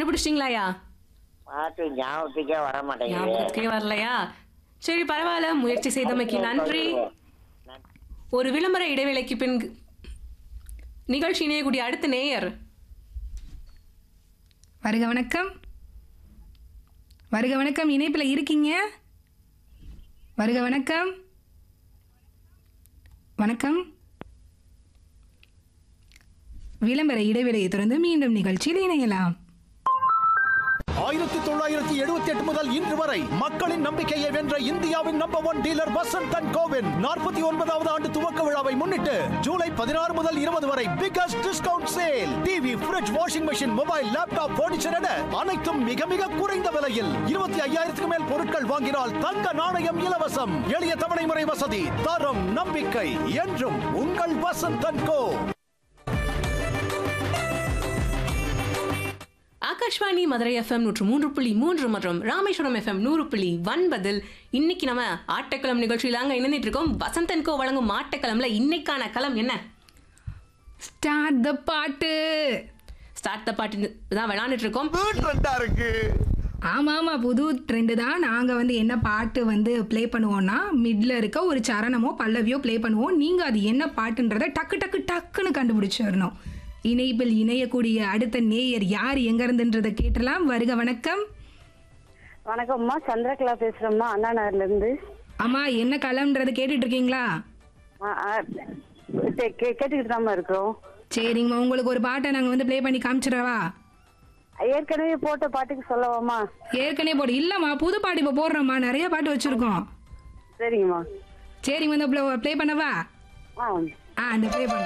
கண்டுபிடிச்சிட்டீங்களாயா பாட்டு ஞாபகத்துக்கே வர மாட்டேங்குது ஞாபகத்துக்கே வரலையா சரி பரவாயில்ல முயற்சி செய்தமைக்கு நன்றி ஒரு விளம்பர இடைவேளைக்கு பின் நிகழ்ச்சி இணையக்கூடிய அடுத்த நேயர் வருக வணக்கம் வருக வணக்கம் இணைப்பில் இருக்கீங்க வருக வணக்கம் வணக்கம் விளம்பர இடைவேளையை தொடர்ந்து மீண்டும் நிகழ்ச்சியில் இணையலாம் ஆயிரத்தி தொள்ளாயிரத்தி எழுபத்தி எட்டு முதல் இன்று வரை மக்களின் நம்பிக்கையை வென்ற இந்தியாவின் number one dealer Vasanth and கோவின் நாற்பத்தி ஒன்பதாவது ஆண்டு துவக்க விழாவை முன்னிட்டு ஜூலை பதினாறு முதல் இருபது வரை biggest discount sale TV fridge washing machine mobile laptop furniture என அனைத்தும் மிக மிக குறைந்த விலையில் இருபத்தி ஐயாயிரத்துக்கு மேல் பொருட்கள் வாங்கினால் தங்க நாணயம் இலவசம் எளிய தவணை முறை வசதி தரம் நம்பிக்கை என்றும் உங்கள் Vasanth and co Akashvani Madurai FM நூற்று மூன்று புள்ளி மூன்று மற்றும் ராமேஸ்வரம் எஃப்எம் நூறு புள்ளி ஒன்பதில் இன்னைக்கு நம்ம ஆட்டக்களம் நிகழ்ச்சியில அங்க இணைந்துட்டு இருக்கோம் வசந்தன் கோ வழங்கும் ஆட்டக்களம்ல இன்னைக்கான களம் என்ன ஸ்டார்ட் த பாட்டு ஸ்டார்ட் த பாட்டு தான் விளையாண்டுட்டு இருக்கோம் இருக்கு ஆமாம் ஆமாம் புது ட்ரெண்டு தான் நாங்கள் வந்து என்ன பாட்டு வந்து ப்ளே பண்ணுவோம்னா மிடில் இருக்க ஒரு சரணமோ பல்லவியோ ப்ளே பண்ணுவோம் நீங்கள் அது என்ன பாட்டுன்றதை டக்கு டக்கு டக்குன்னு கண்டுபிடிச்சிடணும் இணைப்பில் இணையக்கூடிய அடுத்த நேயர் யார் எங்கேருந்துன்றதை கேட்டலாம் வருக வணக்கம் வணக்கம்மா சந்திரகலா பேசுறோம்மா அண்ணா நகர்ல இருந்து அம்மா என்ன களம்ன்றது கேட்டுட்டு இருக்கீங்களா ஆ, ஆ, கே- கே- கேட்டுக்கிட்டு தாம்மா இருக்கிறோம் சரிங்கம்மா உங்களுக்கு ஒரு பாட்டை நாங்கள் வந்து ப்ளே பண்ணி காமிச்சிடவா ஏற்கனவே போட்ட பாட்டுக்கு சொல்லவாம்மா ஏற்கனவே போடு இல்லைம்மா புது பாட்டு இப்போ போடுறோம்மா நிறைய பாட்டு வச்சுருக்கோம் சரிங்கம்மா சரிங்க வந்து ப்ளே பண்ணவா ஆ ஆ அந்த ப்ளே பண்ணுறேன்